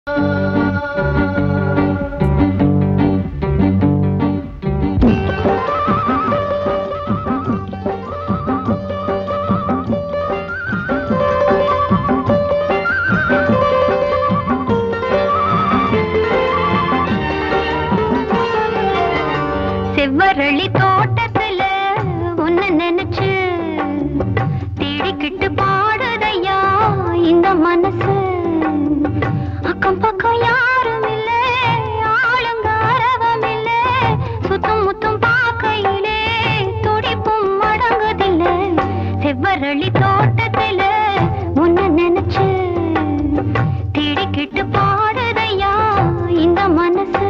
செவ்வரளி தோட்டத்துல உன்னை நினைச்சு தேடிக்கிட்டு பாடுதையா இந்த மனசு அக்கம் பக்கம் யாரும் இல்ல ஆளுங்க அரவம் இல்ல சுத்தம் முத்தம் பார்க்கையிலே துடிப்பும் அடங்குதில்ல செவ்வரளி தோட்டத்துல உன்னை நினைச்சு தேடிக்கிட்டு பாடுதையா இந்த மனசு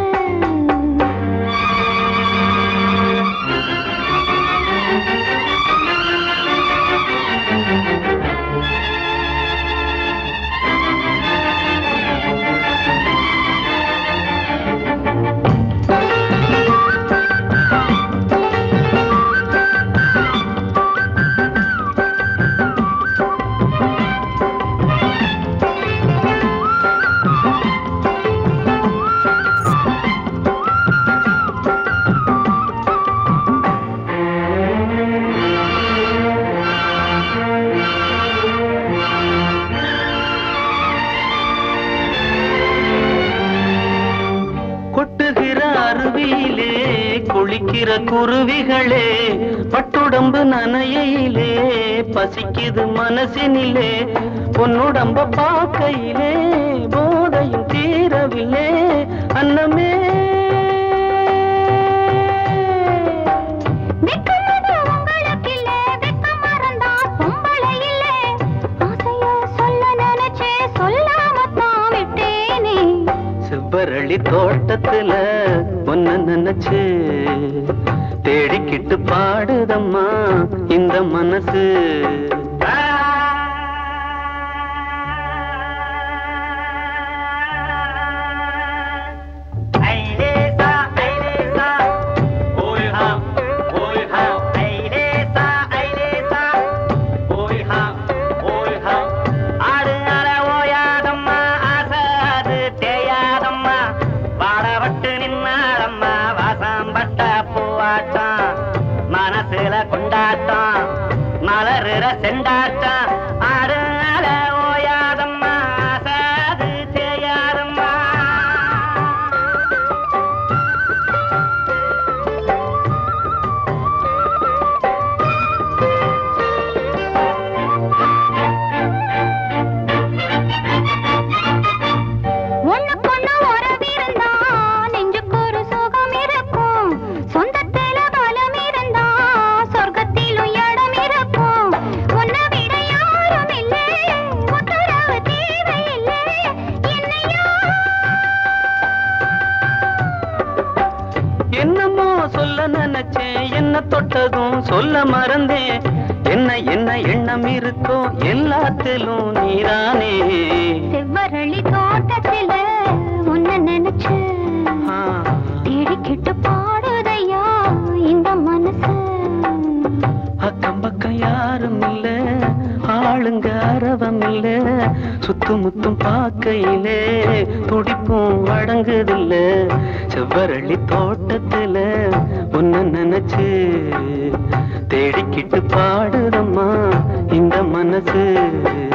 கொட்டுகிற அருவியிலே குளிக்கிற குருவிகளே பட்டுடம்பு நனையிலே பசிக்குது மனசினிலே பொன்னுடம்ப பார்க்கையிலே போதையும் தீரவில்லை அன்னமே வெட்கமது உங்களுக்கில்ல, வெட்கம் மறந்தா பொம்பளை இல்ல. ஆசைய சொல்ல நினைச்சே, சொல்லாமத்தான் விட்டேனே. செவ்வரளி தோட்டத்துல ஒன்ன நினைச்சு தேடிக்கிட்டு பாடுதம்மா இந்த மனசு மனசுல கொண்டாட்டம் மலருற செண்டாட்டம் ஆடு அல ஓயாதம்மா ஆசாது செய்யாதம்மா ஒண்ணுக்கொண்ணு உறவிருந்தா, நெஞ்சுக்கு ஒரு சுகம் இருக்கும். சொந்தத்தில பலம் இருந்தா, சொர்க்கத்திலும் இடம் இருக்கும். உன்னை விட யாரும் இல்லை, உத்தரவு தேவையில்லை. என்னையா என்னமோ சொல்ல நினைச்சேன் என்ன தொட்டதும் சொல்ல மறந்தேன் என்ன என்ன எண்ணம் இருக்கோ எல்லாத்திலும் நீதானே செவ்வரளி தோட்டத்தில உன்னை நினைச்சு ஆ, தேடிக்கிட்டு பாடுதையா இந்த மனசு அக்கம் பக்கம் யாரும் இல்ல ஆளுங்க அரவம் இல்ல சுத்து முத்தும் பார்க்கையிலே துடிப்பும் அடங்குதில்ல செவ்வரளி தோட்டத்துல உன்ன நினைச்சு தேடிக்கிட்டு பாடுதம்மா இந்த மனசு